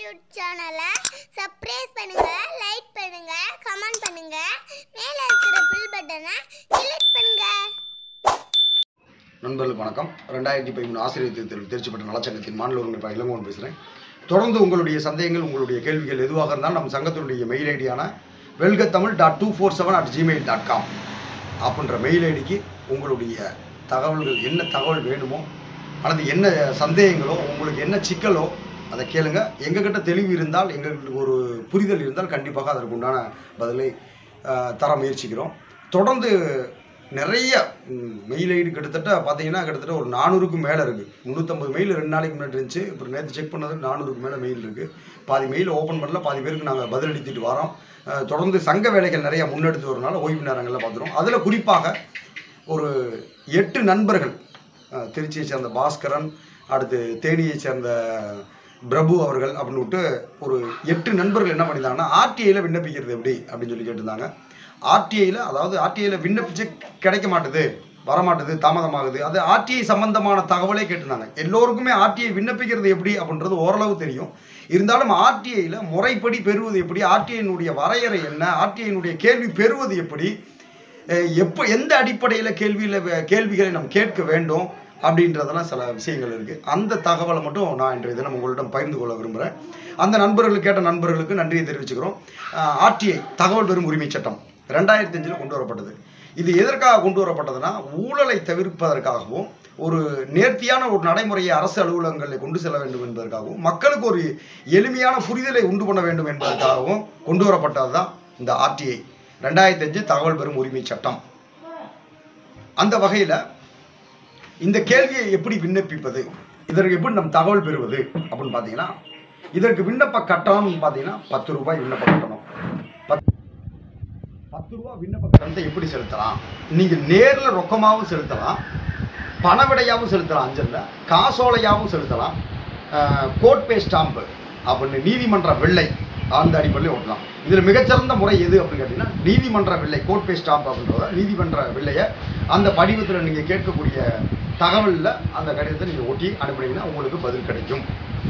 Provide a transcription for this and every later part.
YouTube சேனலை subscribe பண்ணுங்க like பண்ணுங்க கமெண்ட் பண்ணுங்க மேலே இருக்கிற பில் பட்டனை கிளிக் பண்ணுங்க நண்பர்களுக்கு வணக்கம் ரெண்டாயிரத்தி பதிமூணு ஆசிரியர் தேர்தல் தேர்ச்சி பெற்ற நலச்சங்கத்தின் மாநில ஒருங்கிணைப்பாளர் இளங்கோவன் பேசுகிறேன் தொடர்ந்து உங்களுடைய சந்தேகங்கள் உங்களுடைய கேள்விகள் எதுவாக இருந்தாலும் நம்ம சங்கத்தினுடைய மெயில் ஐடியான Velka Tamil dot two four seven at Gmail dot com அப்படின்ற மெயில் ஐடிக்கு உங்களுடைய தகவல்கள் என்ன தகவல் வேணுமோ அல்லது என்ன சந்தேகங்களோ உங்களுக்கு என்ன சிக்கலோ அதை கேளுங்க எங்ககிட்ட தெளிவு இருந்தால் எங்களுக்கு ஒரு புரிதல் இருந்தால் கண்டிப்பாக அதற்கு உண்டான பதிலை அஹ், தர முயற்சிக்கிறோம் தொடர்ந்து நிறைய மெயில் ஐடி கிட்டத்தட்ட பார்த்தீங்கன்னா கிட்டத்தட்ட ஒரு நானூறுக்கும் மேலே இருக்குது முந்நூற்றம்பது மெயில் ரெண்டு நாளைக்கு முன்னாடி இருந்துச்சு இப்போ நேற்று செக் பண்ணது நானூறுக்கு மேலே மெயில் இருக்குது பாதி மெயில் ஓப்பன் பண்ணல பாதி பேருக்கு நாங்கள் பதில் அளித்துட்டு வரோம் அஹ், தொடர்ந்து சங்க வேலைகள் நிறைய முன்னெடுத்து வரனால ஓய்வு நேரங்களில் பார்த்துருவோம் அதில் குறிப்பாக ஒரு எட்டு நண்பர்கள் அஹ், திருச்சியை சேர்ந்த பாஸ்கரன் அடுத்து தேனியை சேர்ந்த பிரபு அவர்கள் அப்படின்னு விட்டு ஒரு எட்டு நண்பர்கள் என்ன பண்ணியிருந்தாங்கன்னா ஆர்டிஐயில் விண்ணப்பிக்கிறது எப்படி அப்படின்னு சொல்லி கேட்டிருந்தாங்க ஆர்டிஐயில் அதாவது ஆர்டிஐயில் விண்ணப்பிச்சு கிடைக்க மாட்டுது வரமாட்டுது தாமதமாகுது அது ஆர்டிஐ சம்பந்தமான தகவலே கேட்டிருந்தாங்க எல்லோருக்குமே ஆர்டிஐ விண்ணப்பிக்கிறது எப்படி அப்படின்றது ஓரளவு தெரியும் இருந்தாலும் ஆர்டிஐயில் முறைப்படி பெறுவது எப்படி ஆர்டிஐனுடைய வரையறை என்ன ஆர்டிஐனுடைய கேள்வி பெறுவது எப்படி அஹ் எப்போ எந்த அடிப்படையில் கேள்வியில் கேள்விகளை நாம் கேட்க வேண்டும் அப்படின்றதெல்லாம் சில விஷயங்கள் இருக்குது அந்த தகவலை மட்டும் நான் இன்றைய தினம் உங்களிடம் பகிர்ந்து கொள்ள விரும்புகிறேன் அந்த நண்பர்கள் கேட்ட நண்பர்களுக்கு நன்றியை தெரிவிச்சுக்கிறோம் ஆர்டிஐ தகவல் பெறும் உரிமை சட்டம் ரெண்டாயிரத்தி அஞ்சில் கொண்டு வரப்பட்டது இது எதற்காக கொண்டு வரப்பட்டதுன்னா ஊழலை தவிர்ப்பதற்காகவும் ஒரு நேர்த்தியான ஒரு நடைமுறையை அரசு அலுவலகங்களில் கொண்டு செல்ல வேண்டும் என்பதற்காகவும் மக்களுக்கு ஒரு எளிமையான புரிதலை உண்டு பண்ண வேண்டும் என்பதற்காகவும் கொண்டு வரப்பட்டது தான் இந்த ஆர்டிஐ ரெண்டாயிரத்தி அஞ்சு தகவல் பெறும் உரிமை சட்டம் அந்த வகையில் இந்த கேள்வியை எப்படி விண்ணப்பிப்பது இதற்கு எப்படி நம் தகவல் பெறுவது அப்படின்னு பார்த்தீங்கன்னா இதற்கு விண்ணப்ப கட்டணம்னு பார்த்தீங்கன்னா பத்து ரூபாய் விண்ணப்ப கட்டணம் பத்- பத்து ரூபா விண்ணப்ப கட்டணத்தை எப்படி செலுத்தலாம் நீங்கள் நேரில் ரொக்கமாகவும் செலுத்தலாம் பணவிடையாகவும் செலுத்தலாம் அஞ்சலில் காசோலையாகவும் செலுத்தலாம் கோர்ட் பே ஸ்டாம்பு அப்படின்னு நீதிமன்ற வெள்ளை அந்த அடிப்படையில் ஓட்டலாம் இதில் மிகச்சிறந்த முறை எது அப்படின்னு கேட்டிங்கன்னா நீதிமன்ற வெள்ளை கோர்ட் பே ஸ்டாம்ப் அப்படின்றத நீதிமன்ற வெள்ளையை அந்த படிவத்தில் நீங்கள் கேட்கக்கூடிய தகவலில் அந்த கடிதத்தை நீங்கள் ஒட்டி அனுப்புனீங்கன்னா உங்களுக்கு பதில் கிடைக்கும்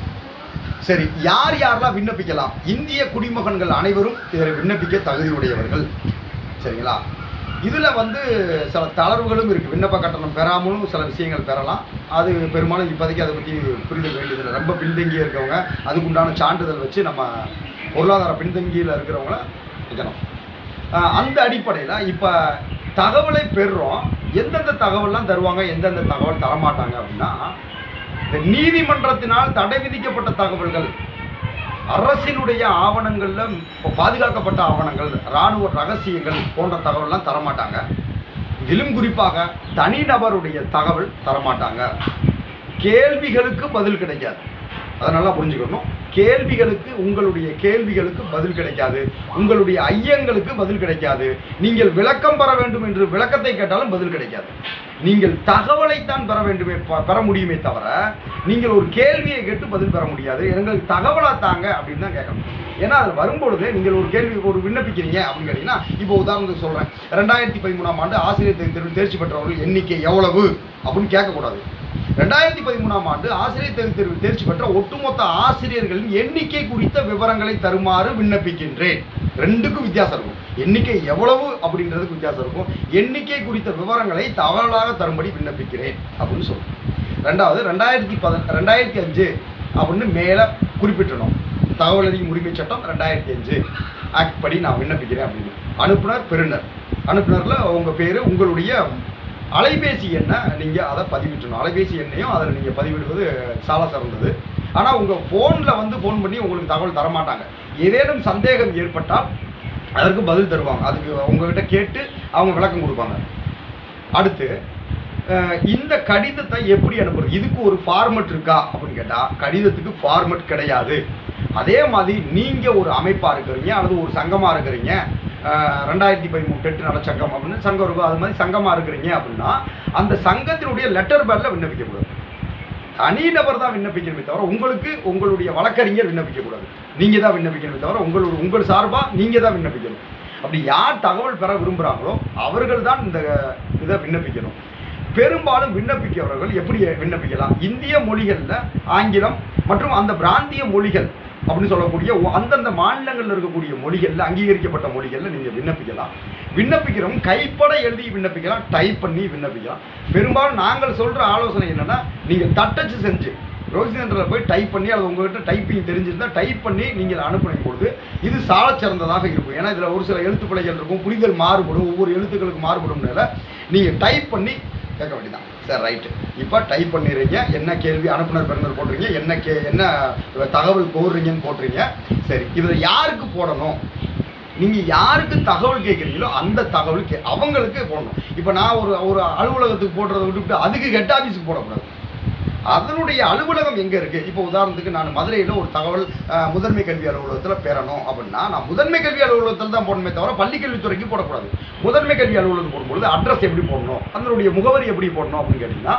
சரி யார் யாரெல்லாம் விண்ணப்பிக்கலாம் இந்திய குடிமகன்கள் அனைவரும் இதில் விண்ணப்பிக்க தகுதியுடையவர்கள் சரிங்களா இதில் வந்து சில தளர்வுகளும் இருக்குது விண்ணப்ப கட்டணம் பெறாமலும் சில விஷயங்கள் பெறலாம் அது பெரும்பாலும் இப்போதைக்கு அதை பற்றி புரிதல் வேண்டியதில்லை ரொம்ப பின்தங்கி இருக்கவங்க அதுக்குண்டான சான்றிதழ் வச்சு நம்ம பொருளாதார பின்தங்கியில் இருக்கிறவங்கள வைக்கணும் ஆஹ் அந்த அடிப்படையில் இப்போ தகவலை பெறுறோம் எந்தெந்த தகவல்லாம் தருவாங்க எந்தெந்த தகவல் தரமாட்டாங்க அப்படின்னா இந்த நீதிமன்றத்தினால் தடை விதிக்கப்பட்ட தகவல்கள் அரசினுடைய ஆவணங்கள்ல இப்போ பாதுகாக்கப்பட்ட ஆவணங்கள் இராணுவ ரகசியங்கள் போன்ற தகவல்லாம் தரமாட்டாங்க இதிலும் குறிப்பாக தனிநபருடைய தகவல் தரமாட்டாங்க கேள்விகளுக்கு பதில் கிடைக்காது அதை நல்லா புரிஞ்சுக்கணும் கேள்விகளுக்கு உங்களுடைய கேள்விகளுக்கு பதில் கிடைக்காது உங்களுடைய ஐயங்களுக்கு பதில் கிடைக்காது நீங்கள் விளக்கம் பெற வேண்டும் என்று விளக்கத்தை கேட்டாலும் பதில் கிடைக்காது நீங்கள் தகவலைத்தான் பெற வேண்டுமே ப- பெற முடியுமே தவிர நீங்கள் ஒரு கேள்வியை கேட்டு பதில் பெற முடியாது எங்களுக்கு தகவலா தாங்க அப்படின்னு தான் கேட்கணும் ஏன்னா அது வரும்பொழுது நீங்கள் ஒரு கேள்வி ஒரு விண்ணப்பிக்கிறீங்க அப்படின்னு கேட்டீங்கன்னா இப்போ உதாரணத்துக்கு சொல்றேன் ரெண்டாயிரத்தி பதிமூணாம் ஆண்டு ஆசிரியர் தேர்வு தேர்ச்சி பெற்றவர்கள் எண்ணிக்கை எவ்வளவு அப்படின்னு கேட்கக்கூடாது ரெண்டாயிரத்தி பதிமூணாம் ஆண்டு ஆசிரியர் தேர்வு தேர்வு தேர்ச்சி பெற்ற ஒட்டுமொத்த ஆசிரியர்களின் எண்ணிக்கை குறித்த விவரங்களை தருமாறு விண்ணப்பிக்கின்றேன் ரெண்டுக்கும் வித்தியாசம் இருக்கும் எண்ணிக்கை எவ்வளவு அப்படின்றதுக்கு வித்தியாசம் இருக்கும் எண்ணிக்கை குறித்த விவரங்களை தகவலாக தரும்படி விண்ணப்பிக்கிறேன் அப்படின்னு சொல்றேன் ரெண்டாவது ரெண்டாயிரத்தி பத ரெண்டாயிரத்தி அஞ்சு அப்படின்னு மேலே குறிப்பிட்டணும் தகவல் அறியும் உரிமை சட்டம் ரெண்டாயிரத்தி அஞ்சு ஆக்ட் படி நான் விண்ணப்பிக்கிறேன் அப்படின்னு அனுப்புனர் பெறுநர் அனுப்புனரில் உங்கள் பேர் உங்களுடைய அலைபேசி எண்ணை நீங்கள் அதை பதிவிட்டணும் அலைபேசி எண்ணையும் அதில் நீங்கள் பதிவிடுவது சால சிறந்தது ஆனால் உங்கள் ஃபோனில் வந்து ஃபோன் பண்ணி உங்களுக்கு தகவல் தரமாட்டாங்க ஏதேனும் சந்தேகம் ஏற்பட்டால் அதற்கு பதில் தருவாங்க அதுக்கு உங்ககிட்ட கேட்டு அவங்க விளக்கம் கொடுப்பாங்க அடுத்து அஹ், இந்த கடிதத்தை எப்படி அனுப்புறது இதுக்கு ஒரு ஃபார்மட் இருக்கா அப்படின்னு கேட்டால் கடிதத்துக்கு ஃபார்மட் கிடையாது அதே மாதிரி நீங்கள் ஒரு அமைப்பாக இருக்கிறீங்க அல்லது ஒரு சங்கமாக இருக்கிறீங்க அஹ், ரெண்டாயிரத்தி பதிமூணு டெட்டு நல சங்கம் அப்படின்னு சங்கம் இருக்கும் அது மாதிரி சங்கமாக இருக்கிறீங்க அப்படின்னா அந்த சங்கத்தினுடைய லெட்டர் பேரில் விண்ணப்பிக்கக்கூடாது தனிநபர் தான் விண்ணப்பிக்கணுமே தவிர உங்களுக்கு உங்களுடைய வழக்கறிஞர் விண்ணப்பிக்கக்கூடாது நீங்கள் தான் விண்ணப்பிக்கணுமே தவிர உங்களுடைய உங்கள் சார்பாக நீங்கள் தான் விண்ணப்பிக்கணும் அப்படி யார் தகவல் பெற விரும்புகிறாங்களோ அவர்கள் தான் இந்த இதை விண்ணப்பிக்கணும் பெரும்பாலும் விண்ணப்பிக்கிறவர்கள் எப்படி விண்ணப்பிக்கலாம் இந்திய மொழிகளில் ஆங்கிலம் மற்றும் அந்த பிராந்திய மொழிகள் அப்படின்னு சொல்லக்கூடிய ஒ- அந்தந்த மாநிலங்கள்ல இருக்கக்கூடிய மொழிகள்ல அங்கீகரிக்கப்பட்ட மொழிகள்ல நீங்க விண்ணப்பிக்கலாம் விண்ணப்பிக்கிறவங்க கைப்பட எழுதி விண்ணப்பிக்கலாம் டைப் பண்ணி விண்ணப்பிக்கலாம் பெரும்பாலும் நாங்கள் சொல்ற ஆலோசனை என்னன்னா நீங்க தட்டச்சு செஞ்சு ப்ரௌசிங் சென்டரில் போய் டைப் பண்ணி அது உங்ககிட்ட டைப்பிங் தெரிஞ்சிருந்தா டைப் பண்ணி நீங்கள் அனுப்பும் பொழுது இது சாலச் சிறந்ததாக இருக்கும் ஏன்னா இதில் ஒரு சில எழுத்து பிழைகள் இருக்கும் புரிதல் மாறுபடும் ஒவ்வொரு எழுத்துக்களுக்கு மாறுபடும்னால நீங்கள் டைப் பண்ணி கேட்க வேண்டியதான் சரி ரைட்டு இப்போ டைப் பண்ணிடுறீங்க என்ன கேள்வி அனுப்புனர் பெறுநர் போடுறீங்க என்ன கே என்ன தகவல் கோருறீங்கன்னு போடுறீங்க சரி இதில் யாருக்கு போடணும் நீங்க யாருக்கு தகவல் கேட்குறீங்களோ அந்த தகவல் கே அவங்களுக்கு போடணும் இப்போ நான் ஒரு ஒரு அலுவலகத்துக்கு போடுறத விட்டுவிட்டு அதுக்கு ஹெட் ஆஃபீஸுக்கு போடக்கூடாது அதனுடைய அலுவலகம் எங்க இருக்கு இப்போ உதாரணத்துக்கு நான் மதுரையில் ஒரு தகவல் அஹ், முதன்மை கல்வி அலுவலகத்தில் பெறணும் அப்படின்னா நான் முதன்மை கல்வி அலுவலகத்தில் தான் போடணுமே தவிர பள்ளி கல்வித்துறைக்கு போடக்கூடாது முதன்மை கல்வி அலுவலகத்துக்கு போடும்பொழுது அட்ரஸ் எப்படி போடணும் அதனுடைய முகவரி எப்படி போடணும் அப்படின்னு கேட்டிங்கன்னா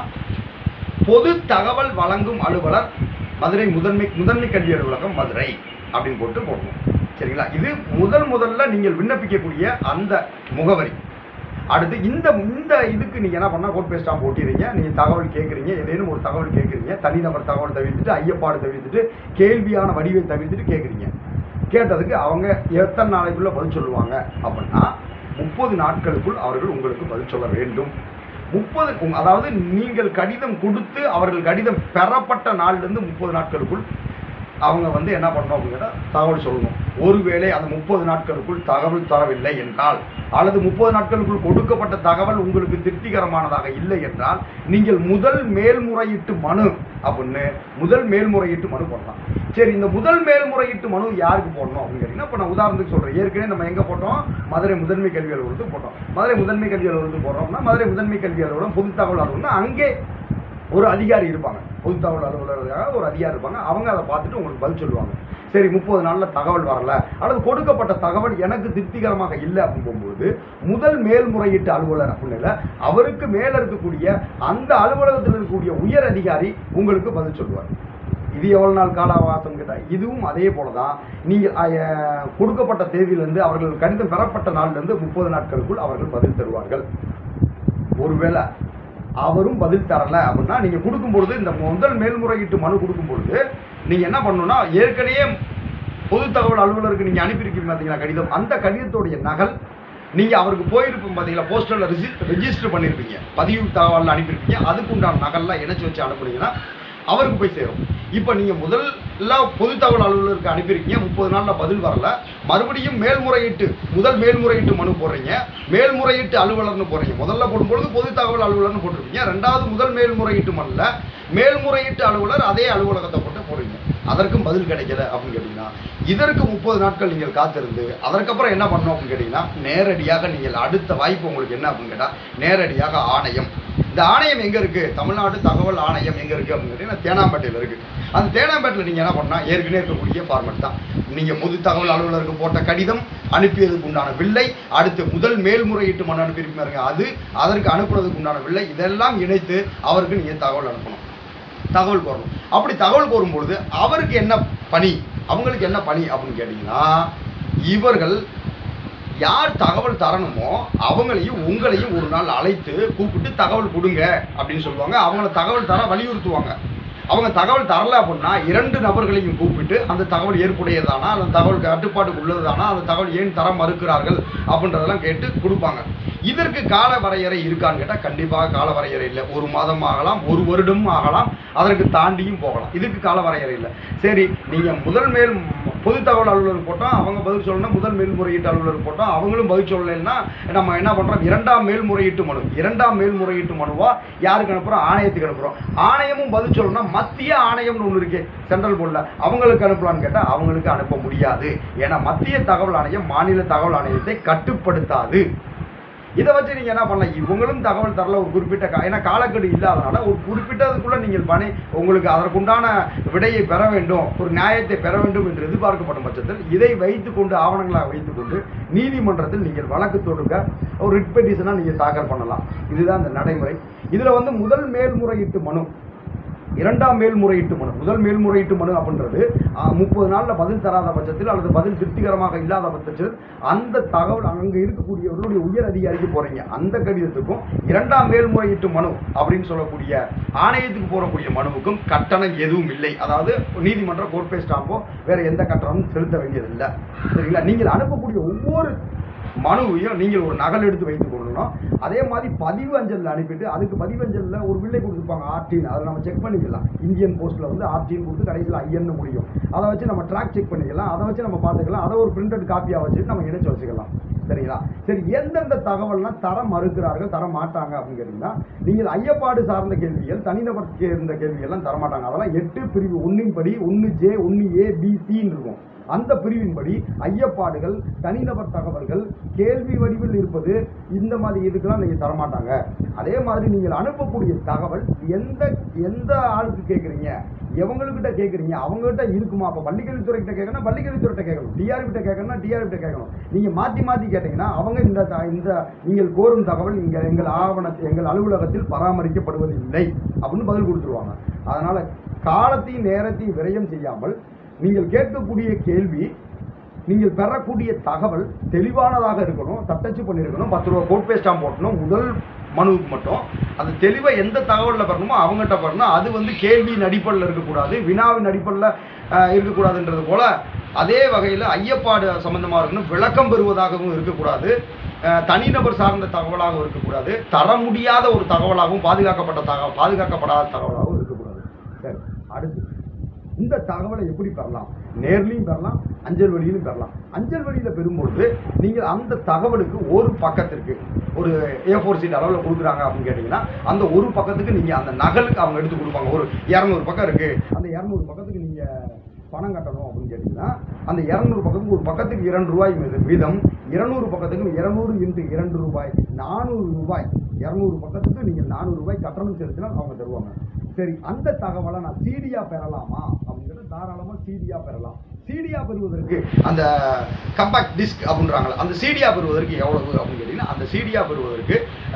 பொது தகவல் வழங்கும் அலுவலர் மதுரை முதன்மை முதன்மை கல்வி அலுவலகம் மதுரை அப்படின்னு போட்டு போடணும் சரிங்களா இது முதல் முதல்ல நீங்கள் விண்ணப்பிக்கக்கூடிய அந்த முகவரி அடுத்து இந்த இந்த இதுக்கு நீங்க என்ன பண்ணா கோட் பேஸ்டா போட்டிடுறீங்க நீங்க தகவல் கேட்குறீங்க ஏதேனும் ஒரு தகவல் கேட்குறீங்க தனிநபர் தகவல் தவிர்த்துட்டு ஐயப்பாடு தவிர்த்துட்டு கேள்வியான வடிவை தவிர்த்துட்டு கேட்குறீங்க கேட்டதுக்கு அவங்க எத்தனை நாளைக்குள்ள பதில் சொல்லுவாங்க அப்படின்னா முப்பது நாட்களுக்குள் அவர்கள் உங்களுக்கு பதில் சொல்ல வேண்டும் முப்பது அதாவது நீங்கள் கடிதம் கொடுத்து அவர்கள் கடிதம் பெறப்பட்ட நாள்லேருந்து முப்பது நாட்களுக்குள் அவங்க வந்து என்ன பண்ணணும் அப்படிங்கிற தகவல் சொல்லணும் ஒருவேளை அந்த முப்பது நாட்களுக்குள் தகவல் தரவில்லை என்றால் அல்லது முப்பது நாட்களுக்குள் கொடுக்கப்பட்ட தகவல் உங்களுக்கு திருப்திகரமானதாக இல்லை என்றால் நீங்கள் முதல் மேல்முறையீட்டு மனு அப்படின்னு முதல் மேல்முறையீட்டு மனு போடலாம் சரி இந்த முதல் மேல்முறையீட்டு மனு யாருக்கு போடணும் அப்படின்னு கேட்டீங்கன்னா இப்போ நான் உதாரணத்துக்கு சொல்றேன் ஏற்கனவே நம்ம எங்க போட்டோம் மதுரை முதன்மை கல்வி அலுவலகத்துக்கு போட்டோம் மதுரை முதன்மை கல்வி அலுவலகத்துக்கு போடுறோம்னா மதுரை முதன்மை கல்வி அலுவலகம் பொது தகவல் அலுவலகம் அங்கே ஒரு அதிகாரி இருப்பாங்க பொது தகவல் அலுவலராக ஒரு அதிகாரி இருப்பாங்க அவங்க அதை பார்த்துட்டு உங்களுக்கு பதில் சொல்லுவாங்க சரி முப்பது நாள்ல தகவல் வரல அல்லது கொடுக்கப்பட்ட தகவல் எனக்கு திருப்திகரமாக இல்லை அப்படின்னு போகும்போது முதல் மேல்முறையீட்டு அலுவலர் அப்படின்னு அவருக்கு மேல இருக்கக்கூடிய அந்த அலுவலகத்தில் இருக்கக்கூடிய உயர் அதிகாரி உங்களுக்கு பதில் சொல்லுவார் இது எவ்வளவு நாள் கால அவகாசம் கேட்டால் இதுவும் அதே போல தான் நீங்கள் அஹ், கொடுக்கப்பட்ட தேதியிலிருந்து அவர்கள் கடிதம் பெறப்பட்ட நாளிலிருந்து முப்பது நாட்களுக்குள் அவர்கள் பதில் தருவார்கள் ஒருவேளை அவரும் பதில் தரல அப்படின்னா நீங்க கொடுக்கும் பொழுது இந்த முதல் மேல்முறையீட்டு மனு கொடுக்கும் பொழுது நீங்க என்ன பண்ணணும்னா ஏற்கனவே பொது தகவல் அலுவலருக்கு நீங்க அனுப்பியிருக்கீங்க பார்த்தீங்களா கடிதம் அந்த கடிதத்துடைய நகல் நீங்க அவருக்கு போயிருப்போம் பார்த்தீங்களா போஸ்டர்ல ரெஜிஸ்டர் பண்ணியிருப்பீங்க பதிவு தகவல் அனுப்பியிருப்பீங்க அதுக்கு உண்டான நகல்லாம் இணைச்சு வச்சு அனுப்புனீங்கன்னா அவருக்கு போய் சேரும் இப்போ நீங்க முதல்ல பொது தகவல் அலுவலருக்கு அனுப்பியிருக்கீங்க முப்பது நாள்ல பதில் வரல மறுபடியும் மேல்முறையீட்டு முதல் மேல்முறையீட்டு மனு போடுறீங்க மேல்முறையீட்டு அலுவலர்னு போடுறீங்க முதல்ல போடும்பொழுது பொது தகவல் அலுவலர்னு போட்டிருப்பீங்க ரெண்டாவது முதல் மேல்முறையீட்டு மனுல மேல்முறையீட்டு அலுவலர் அதே அலுவலகத்தை போட்டு போடுறீங்க அதற்கும் பதில் கிடைக்கல அப்படின்னு கேட்டீங்கன்னா இதற்கு முப்பது நாட்கள் நீங்கள் காத்திருந்து அதற்கப்புறம் என்ன பண்ணணும் அப்படின்னு கேட்டீங்கன்னா நேரடியாக நீங்கள் அடுத்த வாய்ப்பு உங்களுக்கு என்ன அப்படின்னு கேட்டால் நேரடியாக ஆணையம் இந்த ஆணையம் எங்க இருக்கு தமிழ்நாடு தகவல் ஆணையம் எங்க இருக்கு அப்படின்னு கேட்டீங்கன்னா தேனாம்பேட்டையில் இருக்கு அந்த தேனாம்பேட்டையில் நீங்க என்ன பண்ணா ஏற்கனவே இருக்கக்கூடிய ஃபார்மட் தான் நீங்க பொது தகவல் அலுவலருக்கு போட்ட கடிதம் அனுப்பியதுக்கு உண்டான வில்லை அடுத்து முதல் மேல்முறையீட்டு மனு அனுப்பியிருப்பாருங்க அது அதற்கு அனுப்புறதுக்கு உண்டான வில்லை இதெல்லாம் இணைத்து அவருக்கு நீங்க தகவல் அனுப்பணும் தகவல் கோரணும் அப்படி தகவல் கோரும் பொழுது அவருக்கு என்ன பணி அவங்களுக்கு என்ன பணி அப்படின்னு கேட்டிங்கன்னா இவர்கள் யார் தகவல் தரணுமோ அவங்களையும் உங்களையும் ஒரு நாள் அழைத்து கூப்பிட்டு தகவல் கொடுங்க அப்படின்னு சொல்லுவாங்க அவங்கள தகவல் தர வலியுறுத்துவாங்க அவங்க தகவல் தரல அப்படின்னா இரண்டு நபர்களையும் கூப்பிட்டு அந்த தகவல் ஏற்புடையதானா அந்த தகவல் கட்டுப்பாட்டுக்கு உள்ளதுதானா அந்த தகவல் ஏன் தர மறுக்கிறார்கள் அப்படின்றதெல்லாம் கேட்டு கொடுப்பாங்க இதற்கு கால வரையறை இருக்கான்னு கேட்டால் கண்டிப்பாக கால வரையறை இல்லை ஒரு மாதம் ஆகலாம் ஒரு வருடமும் ஆகலாம் அதற்கு தாண்டியும் போகலாம் இதுக்கு கால வரையறை இல்லை சரி நீங்கள் முதல் மேல் பொது தகவல் அலுவலர் போட்டோம் அவங்க பதில் சொல்லணும் முதல் மேல்முறையீட்டு அலுவலர் போட்டோம் அவங்களும் பதில் சொல்லலைன்னா நம்ம என்ன பண்ணுறோம் இரண்டாம் மேல்முறையீட்டு மனு இரண்டாம் மேல்முறையீட்டு மனுவா யாருக்கு அனுப்புகிறோம் ஆணையத்துக்கு அனுப்புகிறோம் ஆணையமும் பதில் சொல்லணும்னா மத்திய ஆணையம்னு ஒன்று இருக்கு சென்ட்ரல் போர்டில் அவங்களுக்கு அனுப்பலான்னு கேட்டால் அவங்களுக்கு அனுப்ப முடியாது ஏன்னா மத்திய தகவல் ஆணையம் மாநில தகவல் ஆணையத்தை கட்டுப்படுத்தாது இதை வச்சு நீங்கள் என்ன பண்ணலாம் இவங்களும் தகவல் தரல ஒரு குறிப்பிட்ட கா ஏன்னா காலக்கெடு இல்லாதனால ஒரு குறிப்பிட்டதுக்குள்ள நீங்கள் பணி உங்களுக்கு அதற்குண்டான விடையை பெற வேண்டும் ஒரு நியாயத்தை பெற வேண்டும் என்று எதிர்பார்க்கப்படும் பட்சத்தில் இதை வைத்துக்கொண்டு ஆவணங்களாக வைத்துக்கொண்டு நீதிமன்றத்தில் நீங்கள் வழக்கு தொடுக்க ஒரு ரிட் பெட்டிஷனாக நீங்கள் தாக்கல் பண்ணலாம் இதுதான் இந்த நடைமுறை இதில் வந்து முதல் மேல்முறையீட்டு மனு இரண்டாம் மேல்முறையீட்டு மனு முதல் மேல்முறையீட்டு மனு அப்படின்றது முப்பது நாள்ல பதில் தராத பட்சத்தில் அல்லது பதில் திருப்திகரமாக இல்லாத பட்சத்தில் அந்த தகவல் அங்க இருக்கக்கூடியவர்களுடைய உயர் அதிகாரிக்கு போறீங்க அந்த கடிதத்துக்கும் இரண்டாம் மேல்முறையீட்டு மனு அப்படின்னு சொல்லக்கூடிய ஆணையத்துக்கு போறக்கூடிய மனுவுக்கும் கட்டணம் எதுவும் இல்லை அதாவது நீதிமன்ற கோர்ட் பே ஸ்டாம்போ வேற எந்த கட்டணமும் செலுத்த வேண்டியதில்லை சரிங்களா நீங்கள் அனுப்பக்கூடிய ஒவ்வொரு மனுவையும் நீங்கள் ஒரு நகல் எடுத்து வைத்துக் கொள்ளணும் அதே மாதிரி பதிவு அஞ்சலில் அனுப்பிட்டு அதுக்கு பதிவு அஞ்சலில் ஒரு வில்லை கொடுத்துருப்பாங்க ஆர்டின்னு அதை நம்ம செக் பண்ணிக்கலாம் இந்தியன் போஸ்ட்டில் வந்து ஆர்டின்னு கொடுத்து கடைசியில் ஐஎன்னு முடியும் அதை வச்சு நம்ம ட்ராக் செக் பண்ணிக்கலாம் அதை வச்சு நம்ம பார்த்துக்கலாம் அதை ஒரு பிரிண்டட் காப்பியாக வச்சுட்டு நம்ம இணைச்சு வச்சுக்கலாம் சரிங்களா சரி எந்தெந்த தகவல்லாம் தர மறுக்கிறார்கள் தர மாட்டாங்க அப்படின்னு கேட்டீங்கன்னா நீங்கள் ஐயப்பாடு சார்ந்த கேள்விகள் தனிநபர் சேர்ந்த கேள்விகள்லாம் தர மாட்டாங்க அதெல்லாம் எட்டு பிரிவு ஒன்றின் படி ஒன்று ஜே ஒன்று ஏ பி சின்னு இருக்கும் அந்த பிரிவின்படி ஐயப்பாடுகள் தனிநபர் தகவல்கள் கேள்வி வடிவில் இருப்பது இந்த மாதிரி இதுக்கெல்லாம் நீங்கள் தரமாட்டாங்க அதே மாதிரி நீங்கள் அனுப்பக்கூடிய தகவல் எந்த எந்த ஆளுக்கு கேட்குறீங்க எவங்கக்கிட்ட கேட்குறீங்க அவங்ககிட்ட இருக்குமா அப்போ பள்ளிக்கல்வித்துறைகிட்ட கேட்கணும் பள்ளிக்கல்வித்துறைகிட்ட கேட்கணும் டிஆர்பி கிட்ட கேட்கணும்னா டிஆர்பி கிட்ட கேட்கணும் நீங்கள் மாற்றி மாற்றி கேட்டிங்கன்னா அவங்க இந்த த- இந்த நீங்கள் கோரும் தகவல் இங்கே எங்கள் ஆவணத்தில் எங்கள் அலுவலகத்தில் பராமரிக்கப்படுவதில்லை அப்படின்னு பதில் கொடுத்துருவாங்க அதனால் காலத்தையும் நேரத்தையும் விரயம் செய்யாமல் நீங்கள் கேட்கக்கூடிய கேள்வி நீங்கள் பெறக்கூடிய தகவல் தெளிவானதாக இருக்கணும் தட்டச்சு பண்ணியிருக்கணும் பத்து ரூபா கோட் பே ஸ்டாம்ப் போட்டணும் முதல் மனுவுக்கு மட்டும் அந்த தெளிவை எந்த தகவலில் பெறணுமோ அவங்ககிட்ட பெறணும் அது வந்து கேள்வியின் அடிப்படையில் இருக்கக்கூடாது வினாவின் அடிப்படையில் அஹ், இருக்கக்கூடாதுன்றது போல அதே வகையில் ஐயப்பாடு சம்பந்தமாக இருக்கணும் விளக்கம் பெறுவதாகவும் இருக்கக்கூடாது அஹ், தனிநபர் சார்ந்த தகவலாகவும் இருக்கக்கூடாது தர முடியாத ஒரு தகவலாகவும் பாதுகாக்கப்பட்ட தகவல் பாதுகாக்கப்படாத தகவலாகவும் இருக்கக்கூடாது சரி அடுத்து இந்த தகவலை எப்படி பெறலாம் நேர்லையும் பெறலாம் அஞ்சல் வழியிலும் பெறலாம் அஞ்சல் வழியில் பெறும்பொழுது நீங்கள் அந்த தகவலுக்கு ஒரு பக்கத்திற்கு ஒரு ஏ ஃபோர் சீட் அளவில் கொடுக்குறாங்க அப்படின்னு கேட்டிங்கன்னா அந்த ஒரு பக்கத்துக்கு நீங்கள் அந்த நகலுக்கு அவங்க எடுத்து கொடுப்பாங்க ஒரு இரநூறு பக்கம் இருக்குது அந்த இரநூறு பக்கத்துக்கு நீங்கள் பணம் கட்டணும் அப்படின்னு கேட்டிங்கன்னா அந்த இரநூறு பக்கத்துக்கு ஒரு பக்கத்துக்கு இரண்டு ரூபாய் மீது வீதம் இருநூறு பக்கத்துக்கு இருநூறு இன்ட்டு இரண்டு ரூபாய் நானூறு ரூபாய் இரநூறு பக்கத்துக்கு நீங்கள் நானூறு ரூபாய் கட்டணம் செலுத்தினா அவங்க தருவாங்க சரி அந்த தகவலை நான் சீடியா பெறலாமா அப்படிங்கிறது தாராளமாக சீடியா பெறலாம் சீடியா பெறுவதற்கு அந்த கம்பேக்ட் டிஸ்க் அப்படின்றாங்களே அந்த சீடியா பெறுவதற்கு எவ்வளவு அப்படின்னு கேட்டிங்கன்னா அந்த சீடியா பெறுவதற்கு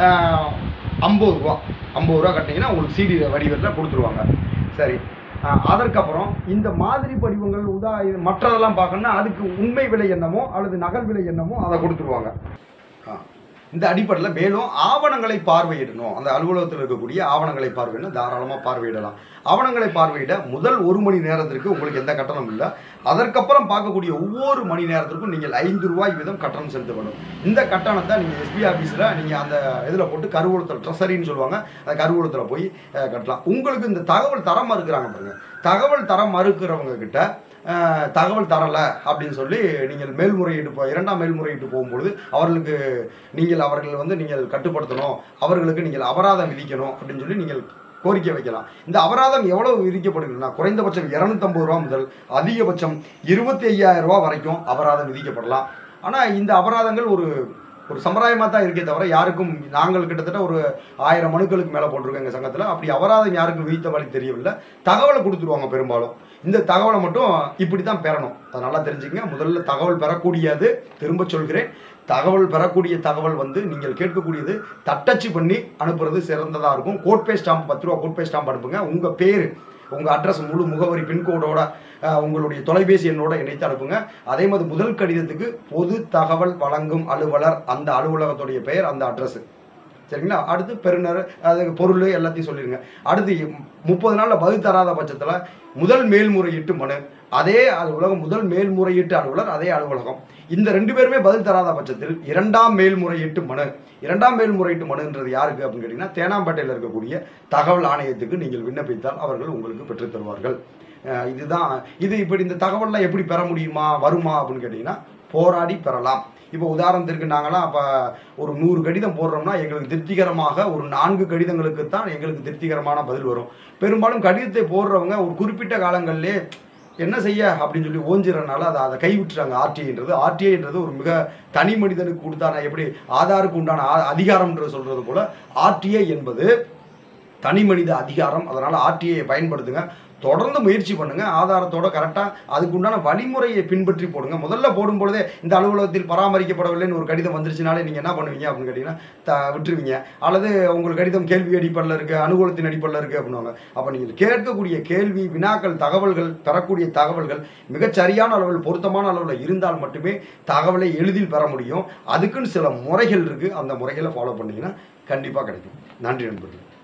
ஐம்பது ரூபா ஐம்பது ரூபா கட்டினீங்கன்னா உங்களுக்கு சிடி வடிவத்தில் கொடுத்துருவாங்க சரி ஆஹ் அதற்கப்புறம் இந்த மாதிரி படிவங்கள் உதா இது மற்றதெல்லாம் பார்க்கணும்னா அதுக்கு உண்மை விலை என்னமோ அல்லது நகல் விலை என்னமோ அதை கொடுத்துருவாங்க ஆ. இந்த அடிப்படையில் மேலும் ஆவணங்களை பார்வையிடணும் அந்த அலுவலகத்தில் இருக்கக்கூடிய ஆவணங்களை பார்வையிடணும் தாராளமாக பார்வையிடலாம் ஆவணங்களை பார்வையிட முதல் ஒரு மணி நேரத்திற்கு உங்களுக்கு எந்த கட்டணம் இல்லை அதற்கப்புறம் பார்க்கக்கூடிய ஒவ்வொரு மணி நேரத்திற்கும் நீங்கள் ஐந்து ரூபாய் வீதம் கட்டணம் செலுத்தப்படும் இந்த கட்டணத்தை நீங்கள் எஸ்பி ஆஃபீஸில் நீங்கள் அந்த இதில் போட்டு கருவூலத்தில் ட்ரெஸரின்னு சொல்லுவாங்க அந்த கருவூலத்தில் போய் அஹ், கட்டலாம் உங்களுக்கு இந்த தகவல் தர மறுக்கிறாங்க பாருங்க தகவல் தர மறுக்கிறவங்க கிட்ட அஹ், தகவல் தரலை அப்படின்னு சொல்லி நீங்கள் மேல்முறையீட்டு போ இரண்டாம் மேல்முறையீட்டு போகும்பொழுது அவர்களுக்கு நீங்கள் அவர்கள் வந்து நீங்கள் கட்டுப்படுத்தணும் அவர்களுக்கு நீங்கள் அபராதம் விதிக்கணும் அப்படின்னு சொல்லி நீங்கள் கோரிக்கை வைக்கலாம் இந்த அபராதம் எவ்வளவு விதிக்கப்படுகிறதுனா குறைந்தபட்சம் இரநூத்தம்பது ரூபா முதல் அதிகபட்சம் இருபத்தி ஐயாயிரம் ரூபா வரைக்கும் அபராதம் விதிக்கப்படலாம் ஆனால் இந்த அபராதங்கள் ஒரு ஒரு சம்பிரதாயமாக தான் இருக்கே தவிர யாருக்கும் நாங்கள் கிட்டத்தட்ட ஒரு ஆயிரம் மனுக்களுக்கு மேலே போட்டிருக்கோம் எங்கள் சங்கத்தில் அப்படி அபராதம் யாருக்கும் விதித்த வழி தெரியவில்லை தகவலை கொடுத்துருவாங்க பெரும்பாலும் இந்த தகவலை மட்டும் இப்படி தான் பெறணும் அதை நல்லா தெரிஞ்சுக்கங்க முதல்ல தகவல் பெறக்கூடியது திரும்ப சொல்கிறேன் தகவல் பெறக்கூடிய தகவல் வந்து நீங்கள் கேட்கக்கூடியது தட்டச்சு பண்ணி அனுப்புறது சிறந்ததாக இருக்கும் கோட் பே ஸ்டாம்ப் பத்து ரூபா கோட் பே ஸ்டாம்ப் அனுப்புங்க உங்கள் பேர் உங்கள் அட்ரஸ் முழு முகவரி பின்கோடோட அஹ், உங்களுடைய தொலைபேசி எண்ணோட இணைத்து அனுப்புங்க அதே மாதிரி முதல் கடிதத்துக்கு பொது தகவல் வழங்கும் அலுவலர் அந்த அலுவலகத்துடைய பெயர் அந்த அட்ரஸ் சரிங்களா அடுத்து பெறுநர் அது பொருள் எல்லாத்தையும் சொல்லிடுங்க அடுத்து முப்பது நாளில் பதில் தராத பட்சத்தில் முதல் மேல்முறையீட்டு மனு அதே அலுவலகம் முதல் மேல்முறையீட்டு அலுவலர் அதே அலுவலகம் இந்த ரெண்டு பேருமே பதில் தராத பட்சத்தில் இரண்டாம் மேல்முறையீட்டு மனு இரண்டாம் மேல்முறையீட்டு மனுன்றது யாருக்கு அப்படின்னு கேட்டிங்கன்னா தேனாம்பேட்டையில் இருக்கக்கூடிய தகவல் ஆணையத்துக்கு நீங்கள் விண்ணப்பித்தால் அவர்கள் உங்களுக்கு பெற்றுத் தருவார்கள் அஹ் இதுதான் இது இப்படி இந்த தகவல்லாம் எப்படி பெற முடியுமா வருமா அப்படின்னு கேட்டிங்கன்னா போராடி பெறலாம் இப்போ உதாரணத்திற்கு நாங்களாம் அப்போ ஒரு நூறு கடிதம் போடுறோம்னா எங்களுக்கு திருப்திகரமாக ஒரு நான்கு கடிதங்களுக்கு தான் எங்களுக்கு திருப்திகரமான பதில் வரும் பெரும்பாலும் கடிதத்தை போடுறவங்க ஒரு குறிப்பிட்ட காலங்களிலே என்ன செய்ய அப்படின்னு சொல்லி ஓஞ்சிறனால அதை அதை கைவிட்டுறாங்க ஆர்டிஐன்றது ஆர்டிஐன்றது ஒரு மிக தனி மனிதனுக்கு கொடுத்தான எப்படி ஆதாருக்கு உண்டான ஆ- அதிகாரம்ன்றது சொல்றது போல ஆர்டிஐ என்பது தனி மனித அதிகாரம் அதனால் ஆர்டிஐயை பயன்படுத்துங்க தொடர்ந்து முயற்சி பண்ணுங்க ஆதாரத்தோட கரெக்டாக அதுக்குண்டான வழிமுறையை பின்பற்றி போடுங்க முதல்ல போடும் பொழுதே இந்த அலுவலகத்தில் பராமரிக்கப்படவில்லைன்னு ஒரு கடிதம் வந்துருச்சுனாலே நீங்கள் என்ன பண்ணுவீங்க அப்படின்னு கேட்டிங்கன்னா த விட்டுருவீங்க அல்லது உங்கள் கடிதம் கேள்வி அடிப்படையில் இருக்குது அனுகூலத்தின் அடிப்படையில் இருக்குது அப்படின்னுவாங்க அப்போ நீங்கள் கேட்கக்கூடிய கேள்வி வினாக்கள் தகவல்கள் பெறக்கூடிய தகவல்கள் மிகச் சரியான அளவில் பொருத்தமான அளவில் இருந்தால் மட்டுமே தகவலை எளிதில் பெற முடியும் அதுக்குன்னு சில முறைகள் இருக்குது அந்த முறைகளை ஃபாலோ பண்ணிங்கன்னா கண்டிப்பாக கிடைக்கும் நன்றி நண்பர்களே